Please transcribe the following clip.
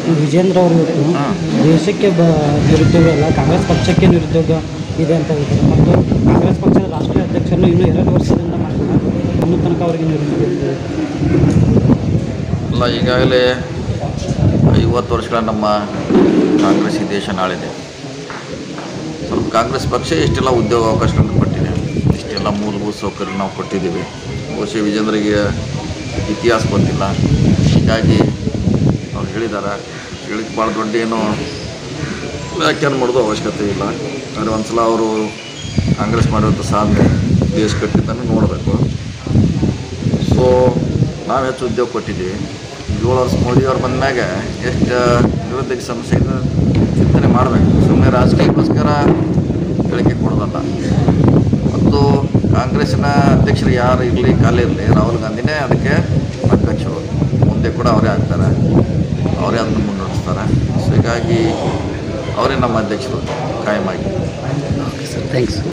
ವಿಜೇಂದ್ರ ಅವರು ಇವತ್ತು ಹಾಂ. ದೇಶಕ್ಕೆ ಬ ನಿರುದ್ಯೋಗ ಅಲ್ಲ ಕಾಂಗ್ರೆಸ್ ಪಕ್ಷಕ್ಕೆ ನಿರುದ್ಯೋಗ ಇದೆ ಅಂತ ಹೇಳ್ತಾರೆ ಮತ್ತು ಕಾಂಗ್ರೆಸ್ ಪಕ್ಷದ ರಾಷ್ಟ್ರೀಯ ಅಧ್ಯಕ್ಷರನ್ನು ಇನ್ನೂ ಎರಡು ವರ್ಷದಿಂದ ಮಾಡ್ತಾರೆ ಇನ್ನೂ ತನಕ ಅವರಿಗೆ ನಿರುದ್ಯೋಗ ಇದೆ ಅಲ್ಲ ಈಗಾಗಲೇ ಐವತ್ತು ವರ್ಷಗಳ ನಮ್ಮ ಕಾಂಗ್ರೆಸ್ ಈ ದೇಶ ನಾಳಿದೆ ಸ್ವಲ್ಪ ಕಾಂಗ್ರೆಸ್ ಪಕ್ಷ ಇಷ್ಟೆಲ್ಲ ಉದ್ಯೋಗ ಅವಕಾಶಗಳನ್ನು ಕೊಟ್ಟಿದೆ ಇಷ್ಟೆಲ್ಲ ಮೂಲಭೂತ ಸೌಕರ್ಯ ನಾವು ಕೊಟ್ಟಿದ್ದೀವಿ ಬಹುಶಃ ವಿಜೇಂದ್ರಿಗೆ ಇತಿಹಾಸ ಗೊತ್ತಿಲ್ಲ ಹೀಗಾಗಿ ಅವ್ರು ಹೇಳಿದ್ದಾರೆ ಹೇಳಿಕ್ಕೆ ಭಾಳ ದೊಡ್ಡ ಏನು ವ್ಯಾಖ್ಯಾನ ಮಾಡೋದು ಅವಶ್ಯಕತೆ ಇಲ್ಲ ಆದರೆ ಒಂದು ಸಲ ಅವರು ಕಾಂಗ್ರೆಸ್ ಮಾಡಿರೋಂಥ ಸಾಧನೆ ದೇಶ ಕಟ್ಟಿದ್ದನ್ನು ನೋಡಬೇಕು ಸೊ ನಾವು ಹೆಚ್ಚು ಉದ್ಯೋಗ ಕೊಟ್ಟಿದ್ದೀವಿ ಏಳು ವರ್ಷ ಮೋದಿಯವ್ರು ಬಂದ್ಮ್ಯಾಗ ಎಷ್ಟು ನಿರುದ್ಯೋಗ ಸಮಸ್ಯೆ ಇದೆ ಚಿಂತನೆ ಮಾಡಬೇಕು ಸುಮ್ಮನೆ ರಾಜಕೀಯಕ್ಕೋಸ್ಕರ ಹೇಳಿಕೆ ಕೊಡೋದಲ್ಲ ಮತ್ತು ಕಾಂಗ್ರೆಸ್ಸಿನ ಅಧ್ಯಕ್ಷರು ಯಾರು ಇರಲಿ ಖಾಲಿ ಇರಲಿ ರಾಹುಲ್ ಗಾಂಧಿನೇ ಅದಕ್ಕೆ ಅಧ್ಯಕ್ಷರು ಮುಂದೆ ಕೂಡ ಅವರೇ ಆಗ್ತಾರೆ ಅವರೇ ಅದನ್ನು ಮುನ್ನಡೆಸ್ತಾರೆ ಸೊ ಹೀಗಾಗಿ ಅವರೇ ನಮ್ಮ ಅಧ್ಯಕ್ಷರು ಕಾಯಮಾಗಿ ಥ್ಯಾಂಕ್ಸ್